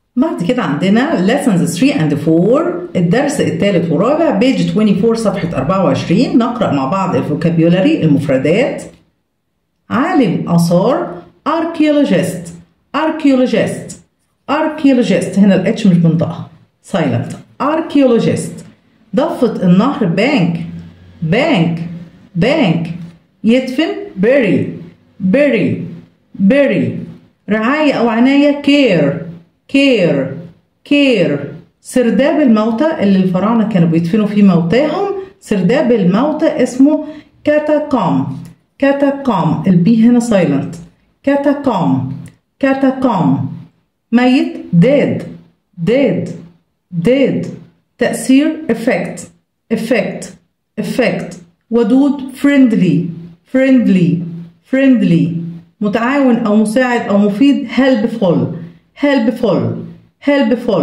بعد كده عندنا lessons 3 and 4 الدرس الثالث والرابع بيج 24 صفحة 24 نقرأ مع بعض الفوكابيولاري المفردات عالم آثار archaeologist archaeologist archaeologist هنا الاتش مش بنطقها silent archaeologist ضفة النهر بانك بانك بانك يدفن bury bury bury رعاية أو عناية care care care سرداب الموتى اللي الفراعنة كانوا بيدفنوا فيه موتاهم سرداب الموتى اسمه كاتاكوم كاتاكوم البي هنا سايلنت كاتاكوم كاتاكوم ميت dead dead dead تأثير effect effect effect ودود friendly friendly friendly متعاون أو مساعد أو مفيد helpful helpful helpful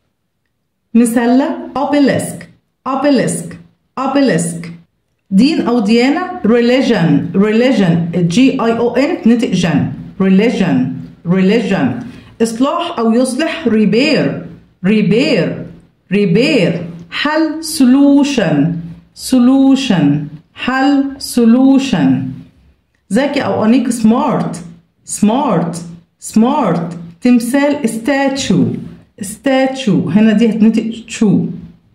مسلة obelisk obelisk obelisk دين أو ديانة religion religion G I O N بنطق جن religion religion إصلاح أو يصلح repair repair repair حل solution solution حل solution ذكي أو أنيق smart smart smart تمثال statue statue هنا دي هتنطق شو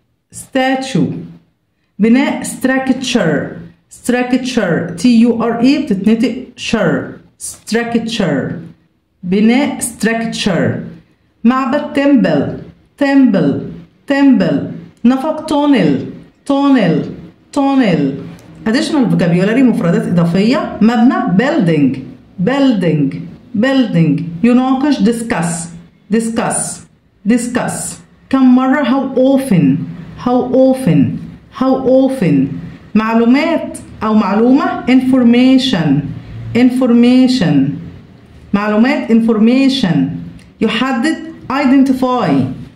statue بناء structure structure T U R E بتتنطق شر structure بناء structure معبد temple temple temple نفق tunnel tunnel tunnel additional vocabulary مفردات إضافية مبنى building building building يناقش discuss discuss discuss كم مرة how often how often how often معلومات أو معلومة information information معلومات information يحدد identify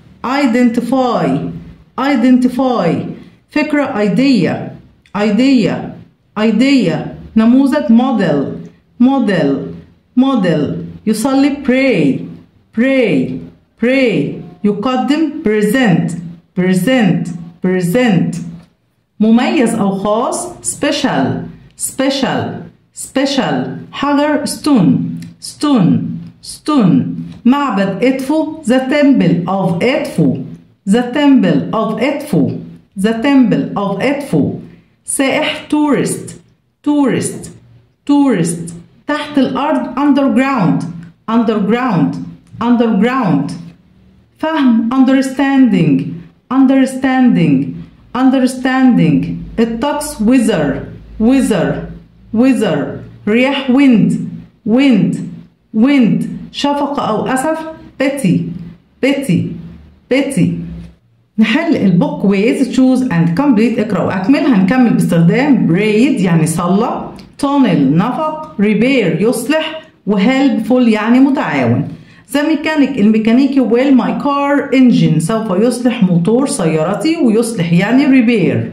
identify identify فكرة idea idea idea نموذج model model model يصلي pray pray pray يقدم present present present مميز أو خاص special special special حجر stone stone stone معبد إدفو the temple of إدفو the temple of إدفو the temple of إدفو سائح tourist tourist tourist تحت الأرض underground underground underground فهم understanding understanding understanding الطقس weather weather weather رياح wind wind wind شفقة أو أسف pity pity pity نحل البوك ويز تشوز اند كومبليت اقرا واكمل هنكمل باستخدام بريد يعني صلى تونل نفق ريبير يصلح وهيلبفول يعني متعاون ذا ميكانيك الميكانيكي ويل ماي كار انجن سوف يصلح موتور سيارتي ويصلح يعني ريبير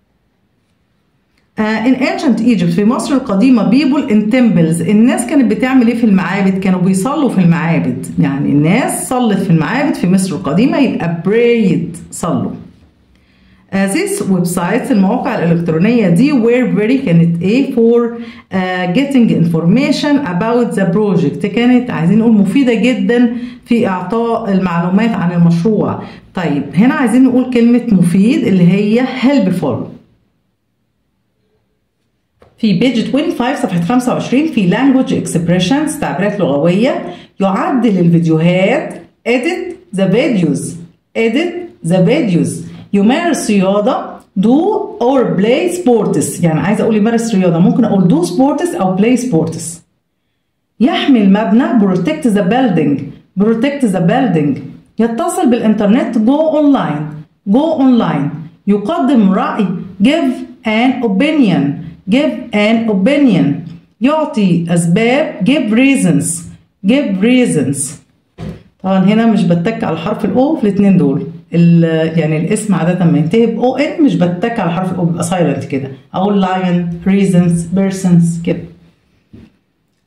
Uh, in ancient Egypt في مصر القديمة people in temples الناس كانت بتعمل ايه في المعابد كانوا بيصلوا في المعابد يعني الناس صلت في المعابد في مصر القديمة يبقى prayed صلوا uh, this websites المواقع الإلكترونية دي were very كانت ايه for uh, getting information about the project كانت عايزين نقول مفيدة جدا في إعطاء المعلومات عن المشروع طيب هنا عايزين نقول كلمة مفيد اللي هي helpful في بيج 25 صفحة 25 في language expressions تعبيرات لغوية يعدل الفيديوهات edit the videos edit the videos يمارس رياضة do or play sports يعني عايزة أقول يمارس رياضة ممكن أقول do sports أو play sports يحمي المبنى protect the building protect the building يتصل بالإنترنت go online go online يقدم رأي give an opinion give an opinion يعطي أسباب give reasons give reasons طبعا هنا مش بتك على حرف الأو في الاتنين دول يعني الاسم عادة ما ينتهي ب او ان مش بتك على حرف الأو بيبقى سايلنت كده أقول lion reasons persons كده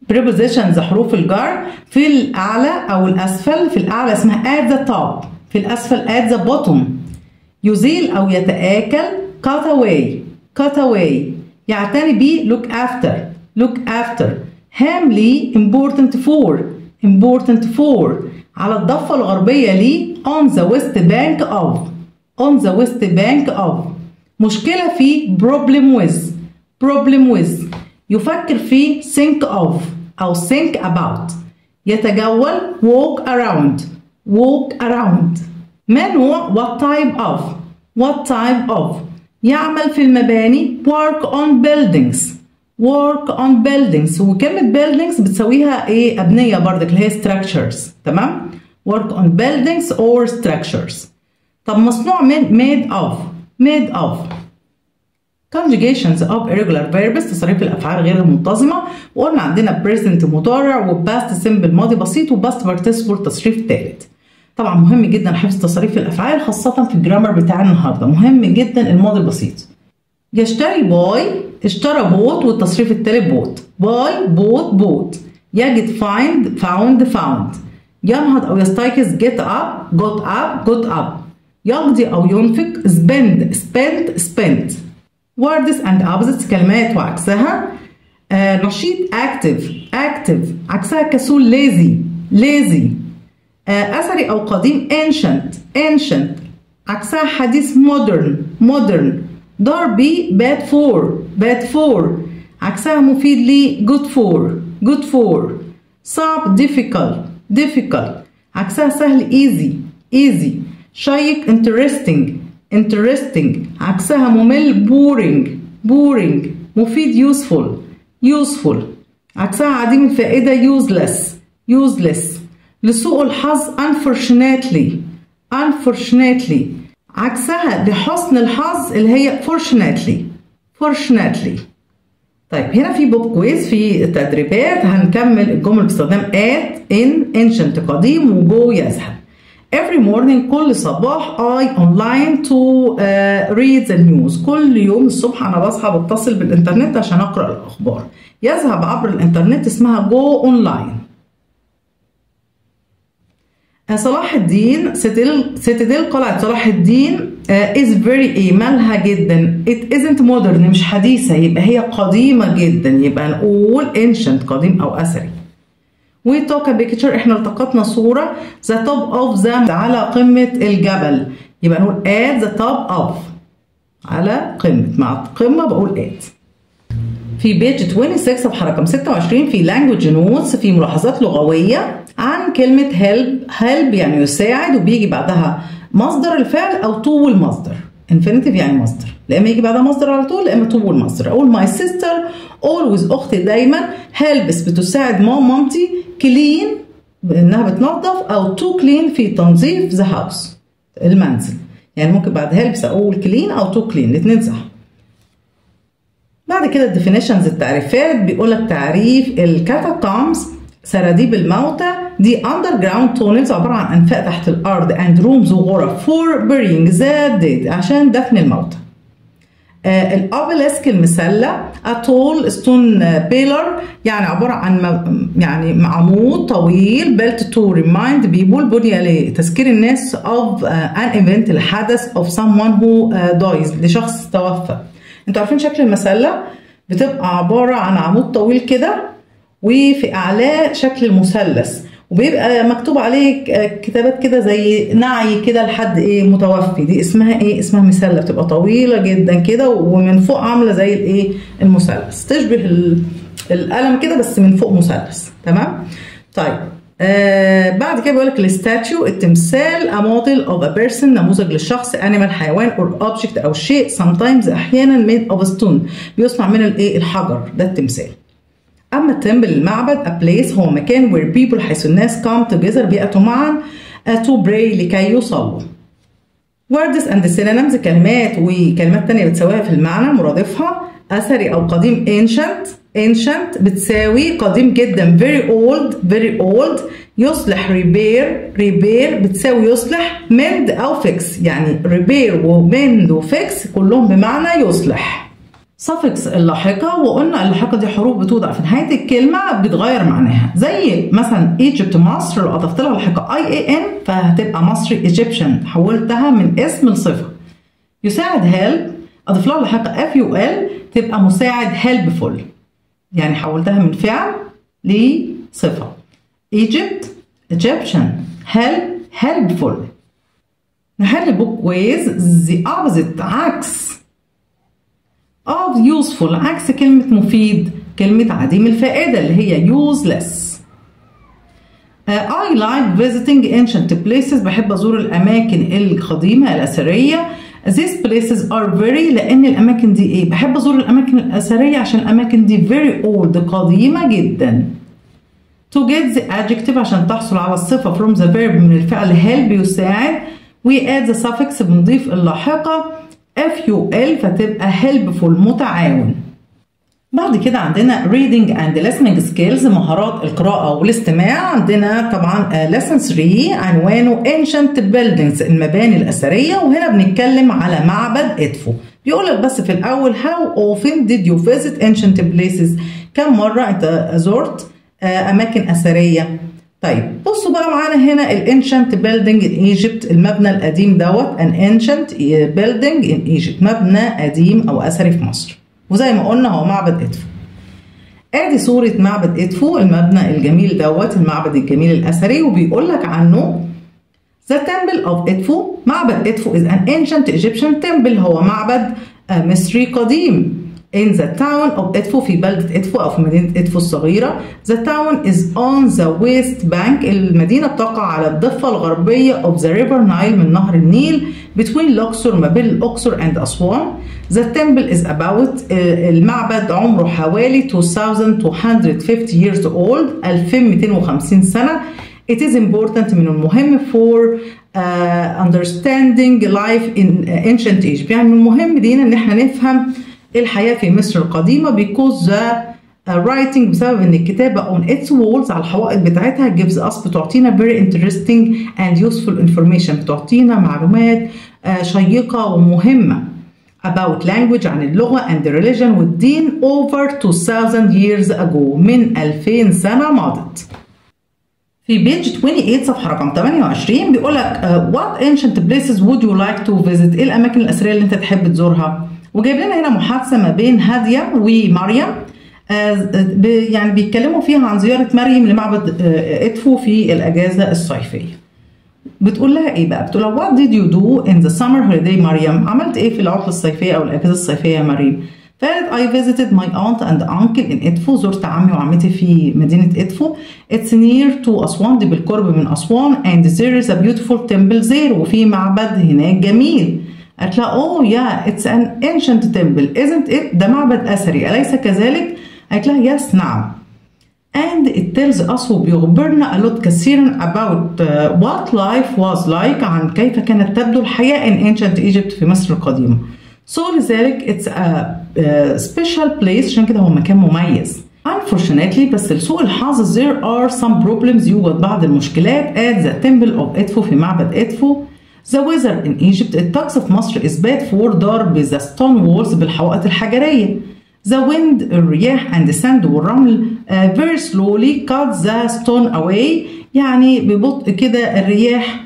prepositions حروف الجر في الأعلى أو الأسفل في الأعلى اسمها at the top في الأسفل at the bottom يزيل أو يتآكل cut away cut away يعتني بيه look after look after هام لي important for important for على الضفة الغربية ليه on the west bank of on the west bank of مشكلة في problem with problem with يفكر في think of أو think about يتجول walk around walk around ما نوع what type of what type of يعمل في المباني work on buildings work on buildings وكلمة buildings بتسويها ايه أبنية برضك اللي هي structures تمام work on buildings or structures طب مصنوع من made of made of conjugations of irregular verbs تصريف الافعال غير المنتظمه وقلنا عندنا present مضارع وباست simple ماضي بسيط وباست participle تصريف ثالث طبعا مهم جدا حفظ تصريف الافعال خاصه في الجرامر بتاع النهارده مهم جدا الماضي البسيط يشتري باي اشترى بوت والتصريف الثالث بوت باي بوت بوت يجد find found found ينهض او يستيقظ get up got up got up يقضي او ينفق spend spent spent words and opposites كلمات وعكسها آه نشيط active active عكسها كسول lazy lazy آه أثري أو قديم ancient ancient عكسها حديث modern modern ضربي bad for bad for عكسها مفيد لي good for good for صعب difficult difficult عكسها سهل easy easy شيق interesting interesting عكسها ممل boring boring مفيد useful useful عكسها عديم الفائدة useless useless لسوء الحظ unfortunately unfortunately عكسها لحسن الحظ اللي هي fortunately fortunately طيب هنا في بوب كويز في تدريبات هنكمل الجمل باستخدام at in ancient قديم وجو يذهب every morning كل صباح I online to uh, read the news كل يوم الصبح أنا بصحى بتصل بالإنترنت عشان أقرأ الأخبار يذهب عبر الإنترنت اسمها go online صلاح الدين سيتاديل قلعة صلاح الدين is very ايه مالها جدا it isn't modern مش حديثة يبقى هي قديمة جدا يبقى نقول ancient قديم أو أثري we took a picture احنا التقطنا صورة the top of the على قمة الجبل يبقى نقول at the top of على قمة مع قمة بقول at في بيج 26 صفحة رقم 26 في language notes في ملاحظات لغوية عن كلمة help help يعني يساعد وبيجي بعدها مصدر الفعل أو تو المصدر infinitive يعني مصدر لا اما يجي بعدها مصدر على طول لا اما تو المصدر اقول my sister always اختي دايما helps بتساعد ماما مامتي clean بانها بتنظف او to clean في تنظيف the house المنزل يعني ممكن بعد helps اقول clean او to clean الاثنين صح بعد كده الديفينيشنز التعريفات بيقول لك تعريف الكاتاكومز سراديب الموتى دي اندر جراوند تونلز عباره عن انفاق تحت الارض اند رومز وغرف فور burying ذا ديد عشان دفن الموتى آه الابلسك المسلة اتول ستون بيلر يعني عبارة عن يعني عمود طويل بيلت تو ريمايند بيبول بني لتذكير الناس of ان ايفنت الحدث of someone who dies لشخص توفى انتوا عارفين شكل المسلة بتبقى عبارة عن عمود طويل كده وفي اعلاه شكل المثلث وبيبقى مكتوب عليه كتابات كده زي نعي كده لحد ايه متوفي دي اسمها ايه اسمها مسله بتبقى طويله جدا كده ومن فوق عامله زي الايه المثلث تشبه القلم كده بس من فوق مثلث تمام طيب آه بعد كده بيقول لك الستاتيو التمثال a model of a person نموذج للشخص animal حيوان or object او شيء sometimes احيانا made of stone بيصنع من الايه الحجر ده التمثال اما التمبل المعبد a place هو مكان where people حيث الناس come together بيأتوا معا to pray لكي يصلوا words and synonyms كلمات وكلمات تانية بتساويها في المعنى مرادفها أثري أو قديم ancient ancient بتساوي قديم جدا very old very old يصلح repair repair بتساوي يصلح mend أو fix يعني repair وmend وfix كلهم بمعنى يصلح suffix اللاحقة وقلنا اللاحقة دي حروف بتوضع في نهاية الكلمة بتغير معناها زي مثلا Egypt مصر لو أضفت لها اللاحقة I A N فهتبقى مصري Egyptian حولتها من اسم لصفة يساعد help أضيف لها اللاحقة F U L تبقى مساعد helpful يعني حولتها من فعل لصفة Egypt Egyptian help helpful نحل البوك ways the opposite عكس of useful عكس كلمة مفيد كلمة عديم الفائدة اللي هي useless Uh, I like visiting ancient places بحب أزور الأماكن القديمة الأثرية These places are very لأن الأماكن دي إيه؟ بحب أزور الأماكن الأثرية عشان الأماكن دي very old قديمة جدا To get the adjective عشان تحصل على الصفة from the verb من الفعل help يساعد we add the suffix بنضيف اللاحقة FUL فتبقى helpful متعاون بعد كده عندنا reading and listening skills مهارات القراءة والاستماع عندنا طبعا lesson 3 عنوانه ancient buildings المباني الأثرية وهنا بنتكلم على معبد إدفو بيقول لك بس في الأول how often did you visit ancient places كم مرة أنت زرت أماكن أثرية طيب بصوا بقى معانا هنا الانشنت بيلدينج ان ايجيبت المبنى القديم دوت ان انشنت بيلدينج ان ايجيبت مبنى قديم او اثري في مصر وزي ما قلنا هو معبد ادفو ادي صورة معبد ادفو المبنى الجميل دوت المعبد الجميل الاثري وبيقول لك عنه The Temple of Edfu معبد ادفو is an ancient Egyptian temple هو معبد مصري قديم in the town of Edfu في بلدة إدفو أو في مدينة إدفو الصغيرة the town is on the west bank المدينة بتقع على الضفة الغربية of the river Nile من نهر النيل between Luxor ما بين الأقصر and أسوان the temple is about المعبد عمره حوالي 2250 years old 2250 سنة it is important من المهم for uh, understanding life in ancient Egypt يعني من المهم لينا ان احنا نفهم الحياة في مصر القديمة because the writing بسبب ان الكتابة on its walls على الحوائط بتاعتها gives us بتعطينا very interesting and useful information بتعطينا معلومات شيقة ومهمة about language عن اللغة and the religion والدين over 2000 years ago من 2000 سنة مضت في بيج 28 صفحة رقم 28 بيقول لك uh, what ancient places would you like to visit ايه الأماكن الأثرية اللي أنت تحب تزورها؟ وجايب لنا هنا محادثه ما بين هاديه ومريم يعني بيتكلموا فيها عن زياره مريم لمعبد ادفو في الاجازه الصيفيه بتقول لها ايه بقى بتقول لها what did you do in the summer holiday مريم عملت ايه في العطله الصيفيه او الاجازه الصيفيه يا مريم فقالت I visited my aunt and uncle in إدفو زرت عمي وعمتي في مدينة إدفو It's near to أسوان دي بالقرب من أسوان and there is a beautiful temple there وفي معبد هناك جميل قالت لها اوه يا اتس ان انشنت تمبل ازنت ات ده معبد اثري اليس كذلك؟ قالت لها يس نعم and it tells us وبيخبرنا a lot كثيرا about uh, what life was like عن كيف كانت تبدو الحياة in ancient Egypt في مصر القديمة so لذلك it's a, a special place عشان كده هو مكان مميز Unfortunately بس لسوء الحظ there are some problems يوجد بعض المشكلات at the temple of Edfu في معبد إدفو The weather in Egypt الطقس في مصر is bad for ضرب the stone walls بالحوائط الحجرية. The wind الرياح and the sand والرمل uh, very slowly cut the stone away يعني ببطء كده الرياح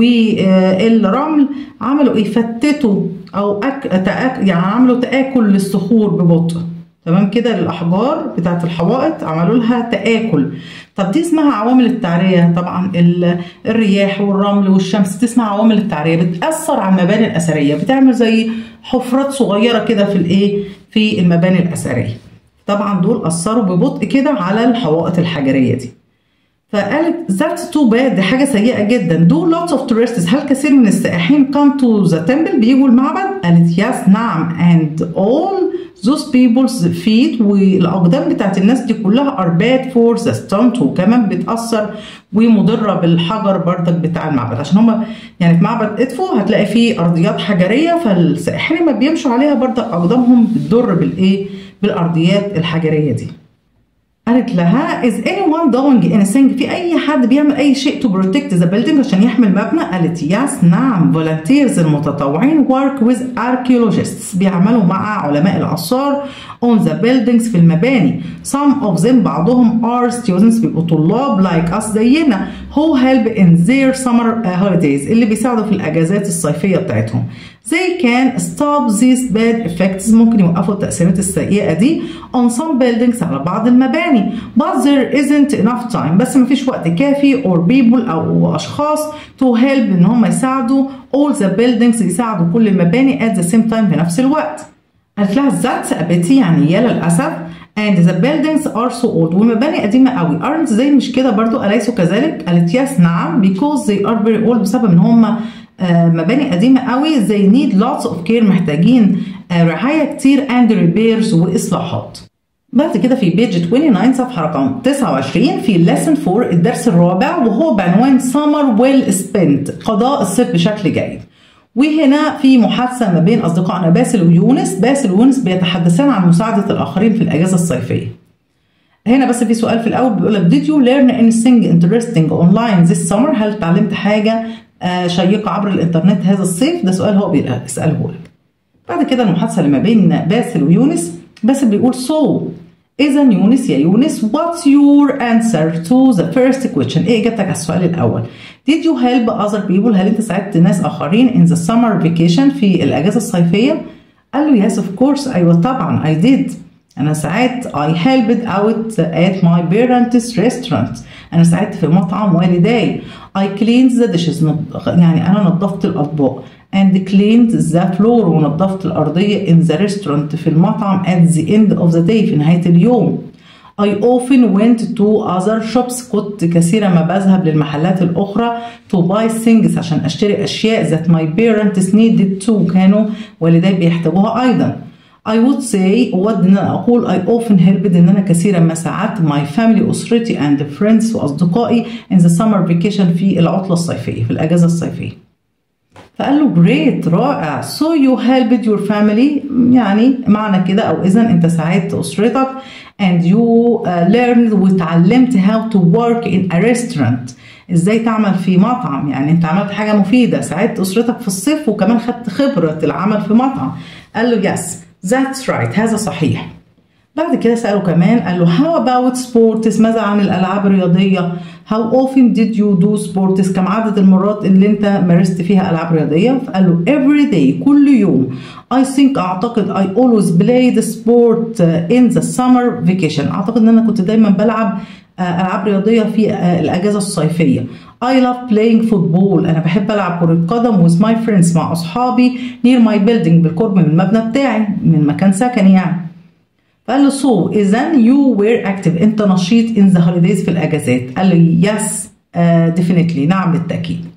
والرمل عملوا ايه فتتوا او أك... تأك... يعني عملوا تآكل للصخور ببطء تمام كده للاحجار بتاعت الحوائط عملوا لها تآكل طب دي اسمها عوامل التعرية طبعا الرياح والرمل والشمس دي اسمها عوامل التعرية بتأثر على المباني الأثرية بتعمل زي حفرات صغيرة كده في الايه في المباني الأثرية طبعا دول أثروا ببطء كده على الحوائط الحجرية دي فقالت ذاتس تو باد دي حاجة سيئة جدا دو لوتس اوف tourists هل كثير من السائحين come to the temple بيجوا المعبد؟ قالت يس نعم and all those people's feet والأقدام بتاعت الناس دي كلها are bad for the stone وكمان بتأثر ومضرة بالحجر بردك بتاع المعبد عشان هما يعني في معبد إدفو هتلاقي فيه أرضيات حجرية فالسائحين لما بيمشوا عليها بردك أقدامهم بتضر بالإيه؟ بالأرضيات الحجرية دي. قالت لها is anyone doing anything في اي حد بيعمل اي شيء to protect the building عشان يحمي المبنى قالت yes نعم volunteers المتطوعين work with archaeologists بيعملوا مع علماء الاثار on the buildings في المباني some of them بعضهم are students بيبقوا طلاب like us زينا who help in their summer holidays اللي بيساعدوا في الاجازات الصيفيه بتاعتهم they can stop these bad effects ممكن يوقفوا التأثيرات السيئة دي on some buildings على بعض المباني but there isn't enough time بس مفيش وقت كافي or people أو أشخاص to help إن هم يساعدوا all the buildings يساعدوا كل المباني at the same time في نفس الوقت قالت لها that's a pity يعني يا للأسف and the buildings are so old ومباني قديمة قوي aren't they مش كده برضو أليسوا كذلك قالت yes نعم because they are very old بسبب إن هم مباني قديمة قوي they need lots of care محتاجين رعاية كتير and repairs وإصلاحات بعد كده في بيج 29 صفحة رقم 29 في lesson 4 الدرس الرابع وهو بعنوان summer well spent قضاء الصيف بشكل جيد وهنا في محادثة ما بين أصدقائنا باسل ويونس باسل ويونس بيتحدثان عن مساعدة الآخرين في الأجازة الصيفية هنا بس في سؤال في الأول بيقول لك did you learn anything interesting online this summer هل اتعلمت حاجة شيقة عبر الإنترنت هذا الصيف ده سؤال هو بيسأله لك بعد كده المحادثة اللي ما بين باسل ويونس باسل بيقول so إذا يونس يا يونس what's your answer to the first question إيه إجابتك على السؤال الأول did you help other people هل أنت ساعدت ناس آخرين in the summer vacation في الأجازة الصيفية قال له yes of course أيوة طبعا I did أنا ساعدت I helped out at my parents restaurant أنا ساعدت في مطعم والداي I cleaned the dishes يعني أنا نظفت الأطباق and cleaned the floor ونظفت الأرضية in the restaurant في المطعم at the end of the day في نهاية اليوم I often went to other shops كنت كثيرا ما بذهب للمحلات الأخرى to buy things عشان أشتري أشياء that my parents needed to كانوا والداي بيحتاجوها أيضا I would say أود إن أنا أقول I often helped إن أنا كثيرا ما ساعدت my family أسرتي and friends وأصدقائي in the summer vacation في العطلة الصيفية في الأجازة الصيفية فقال له great رائع so you helped your family يعني معنى كده أو إذا أنت ساعدت أسرتك and you uh, learned وتعلمت how to work in a restaurant ازاي تعمل في مطعم يعني انت عملت حاجه مفيده ساعدت اسرتك في الصيف وكمان خدت خبره العمل في مطعم قال له yes That's right هذا صحيح بعد كده سأله كمان قال له how about sports ماذا عن الألعاب الرياضية how often did you do sports كم عدد المرات اللي انت مارست فيها ألعاب رياضية فقال له every day كل يوم I think أعتقد I always played sport in the summer vacation أعتقد ان أنا كنت دايما بلعب ألعاب رياضية في الأجازة الصيفية I love playing football أنا بحب ألعب كرة قدم with my friends مع أصحابي near my building بالقرب من المبنى بتاعي من مكان سكني يعني فقال له so إذا you were active أنت نشيط in the holidays في الأجازات قال له yes uh, definitely نعم بالتأكيد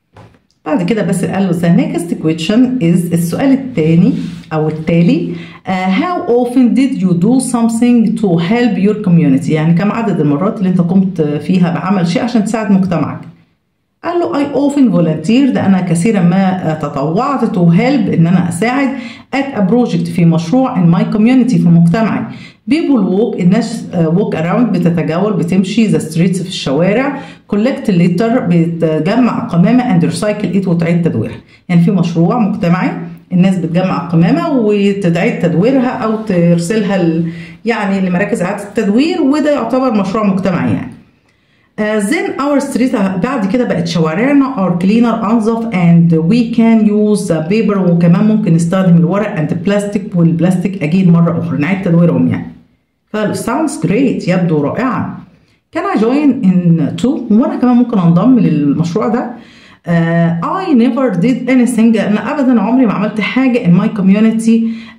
بعد كده بس قال له the next question is السؤال الثاني أو التالي uh, how often did you do something to help your community يعني كم عدد المرات اللي انت قمت فيها بعمل شيء عشان تساعد مجتمعك قال له I often volunteered أنا كثيرا ما تطوعت to help إن أنا أساعد at a project في مشروع in my community في مجتمعي people walk الناس walk around بتتجول بتمشي the streets في الشوارع collect litter بتجمع قمامة and recycle it وتعيد تدويرها يعني في مشروع مجتمعي الناس بتجمع قمامة وتعيد تدويرها أو ترسلها ال... يعني لمراكز إعادة التدوير وده يعتبر مشروع مجتمعي يعني then our street بعد كده بقت شوارعنا are cleaner أنظف and we can use the paper وكمان ممكن نستخدم الورق and plastic والبلاستيك أجين مرة أخرى نعيد تدويرهم يعني فقال sounds great يبدو رائعا can I join in too وأنا كمان ممكن أنضم للمشروع ده uh, I never did anything أنا أبدا عمري ما عملت حاجة in my community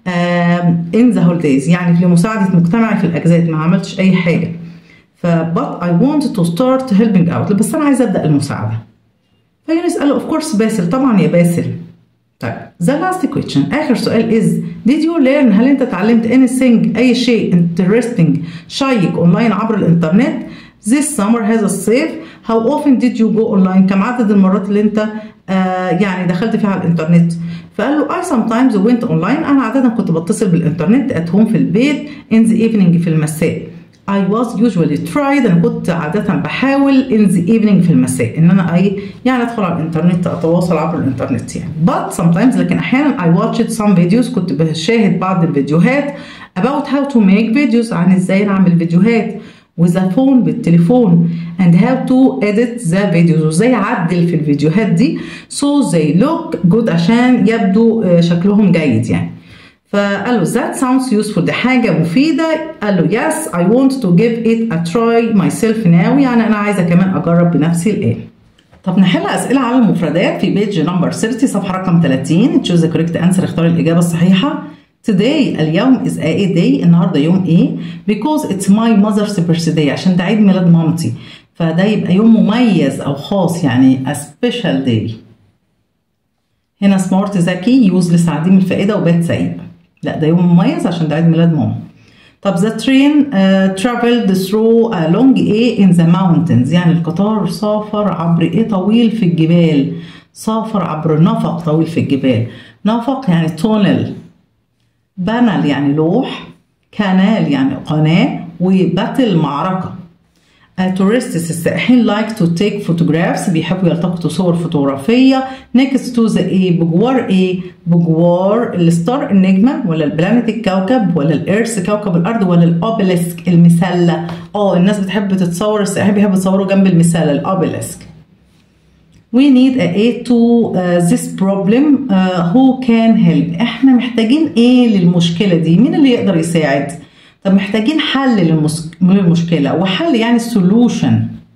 uh, in the holidays يعني في مساعدة مجتمعي في الأجازات ما عملتش أي حاجة ف but I want to start helping out بس أنا عايزة أبدأ المساعدة فيونس قال له of course باسل طبعا يا باسل طيب the last question آخر سؤال is did you learn هل أنت اتعلمت anything أي شيء interesting شيق أونلاين عبر الإنترنت this summer هذا الصيف how often did you go online كم عدد المرات اللي أنت آه يعني دخلت فيها على الإنترنت فقال له I sometimes went online أنا عادة كنت بتصل بالإنترنت at home في البيت in the evening في المساء I was usually tried أنا كنت عادة بحاول in the evening في المساء إن أنا أي يعني أدخل على الإنترنت أتواصل عبر الإنترنت يعني but sometimes لكن أحيانا I watched some videos كنت بشاهد بعض الفيديوهات about how to make videos عن إزاي نعمل فيديوهات with a phone بالتليفون and how to edit the videos وازاي اعدل في الفيديوهات دي so they look good عشان يبدو شكلهم جيد يعني فقال له that sounds useful دي حاجة مفيدة قال له yes I want to give it a try myself now يعني أنا عايزة كمان أجرب بنفسي الآن طب نحل أسئلة على المفردات في بيج نمبر 30 صفحة رقم 30 choose the correct answer اختار الإجابة الصحيحة Today اليوم is a day النهارده يوم ايه؟ because it's my mother's birthday عشان ده عيد ميلاد مامتي فده يبقى يوم مميز او خاص يعني a special day هنا سمارت ذكي يوزلس عديم الفائدة وبات سيء لا ده يوم مميز عشان ده عيد ميلاد ماما طب the train uh, traveled through a long A in the mountains يعني القطار سافر عبر ايه طويل في الجبال سافر عبر نفق طويل في الجبال نفق يعني تونل بانل يعني لوح كانال يعني قناة وباتل معركة tourists السائحين like to take photographs بيحبوا يلتقطوا صور فوتوغرافية next to the ايه بجوار ايه بجوار الستار النجمة ولا البلانت الكوكب ولا الارث كوكب الارض ولا الاوبليسك المسلة اه الناس بتحب تتصور السائحين بيحبوا يتصوروا جنب المسلة الاوبليسك We need a aid to uh, this problem uh, who can help احنا محتاجين ايه للمشكلة دي مين اللي يقدر يساعد طب محتاجين حل للمس... للمشكلة وحل يعني solution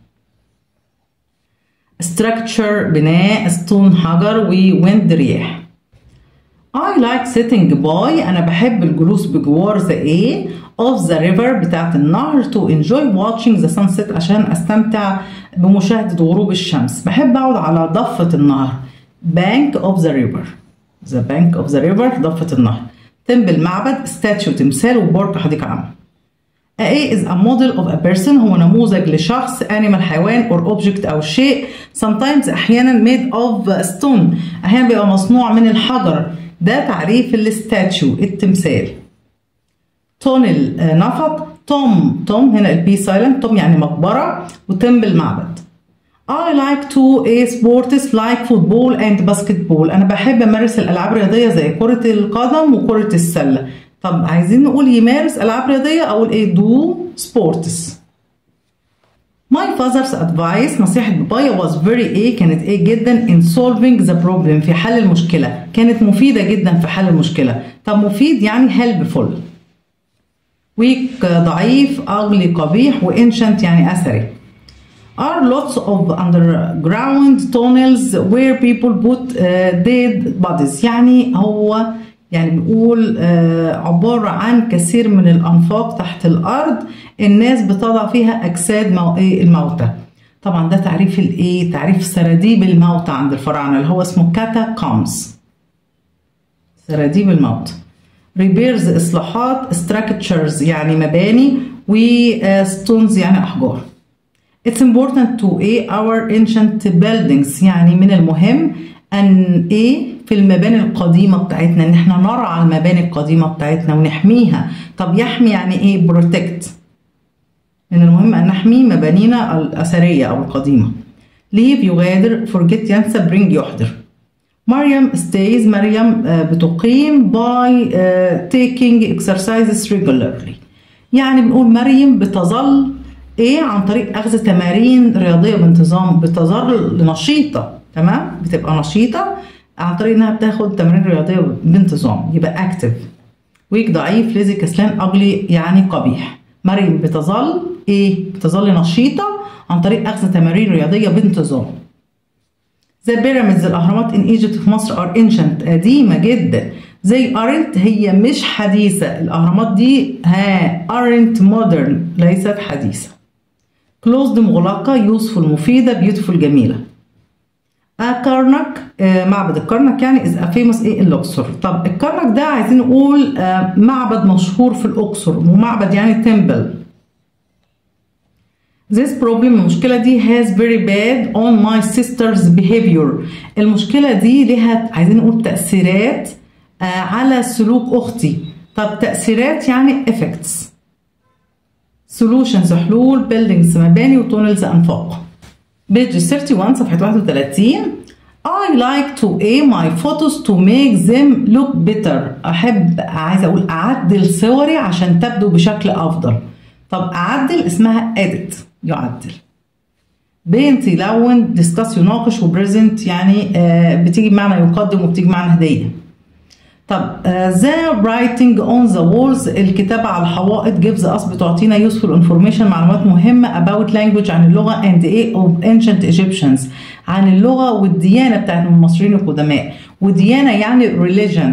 structure بناء stone حجر وwind رياح I like sitting by أنا بحب الجلوس بجوار the A of the river بتاعت النهر to enjoy watching the sunset عشان أستمتع بمشاهدة غروب الشمس بحب أقعد على ضفة النهر bank of the river the bank of the river ضفة النهر تمبل معبد ستاتيو تمثال وبارك حديقة عامة A is a model of a person هو نموذج لشخص animal حيوان or object أو شيء sometimes أحيانا made of stone أحيانا بيبقى مصنوع من الحجر ده تعريف الستاتيو التمثال تونل نفق توم توم هنا البي سايلنت توم يعني مقبرة وتمبل معبد I like to a sports like football and basketball أنا بحب أمارس الألعاب الرياضية زي كرة القدم وكرة السلة طب عايزين نقول يمارس ألعاب رياضية أقول إيه do sports My father's advice نصيحة بابايا was very A كانت A جدا in solving the problem في حل المشكلة كانت مفيدة جدا في حل المشكلة طب مفيد يعني helpful weak ضعيف ugly قبيح و ancient يعني أثري are lots of underground tunnels where people put uh, dead bodies يعني هو يعني بنقول uh, عبارة عن كثير من الأنفاق تحت الأرض الناس بتضع فيها أجساد مو... الموتى طبعا ده تعريف الايه تعريف سراديب الموتى عند الفراعنة اللي هو اسمه كاتاكومز سراديب الموت ريبيرز إصلاحات structures يعني مباني وستونز يعني أحجار It's important to A our ancient buildings يعني من المهم أن إيه في المباني القديمة بتاعتنا إن إحنا نرعى المباني القديمة بتاعتنا ونحميها طب يحمي يعني إيه protect من المهم أن نحمي مبانينا الأثرية أو القديمة leave يغادر forget ينسى bring يحضر مريم stays مريم بتقيم by taking exercises regularly يعني بنقول مريم بتظل ايه عن طريق اخذ تمارين رياضيه بانتظام بتظل نشيطه تمام بتبقى نشيطه عن طريق انها بتاخد تمارين رياضيه بانتظام يبقى اكتف ويك ضعيف ليزي كسلان اجلي يعني قبيح مريم بتظل ايه بتظل نشيطه عن طريق اخذ تمارين رياضيه بانتظام ذا بيراميدز الاهرامات ان ايجيبت في مصر ار انشنت قديمه جدا زي ارنت هي مش حديثه الاهرامات دي ها ارنت مودرن ليست حديثه كلوزد مغلقة يوسفول مفيدة بيوتيفول جميلة كارنك معبد الكرنك يعني از فيموس ايه الاقصر طب الكرنك ده عايزين نقول معبد مشهور في الاقصر ومعبد يعني تمبل This problem المشكلة دي has very bad on my sister's behavior المشكلة دي لها عايزين نقول تأثيرات على سلوك أختي طب تأثيرات يعني effects solutions حلول buildings مباني وتونلز أنفاق page 31 صفحة 31 I like to aim my photos to make them look better أحب عايزة أقول أعدل صوري عشان تبدو بشكل أفضل طب أعدل اسمها edit يعدل بينت يلون discuss يناقش وبريزنت يعني آه بتيجي بمعنى يقدم وبتيجي بمعنى هدية طب the writing on the walls الكتابة على الحوائط gives us بتعطينا useful information معلومات مهمة about language عن اللغة and a of ancient Egyptians عن اللغة والديانة بتاعت المصريين القدماء وديانة يعني religion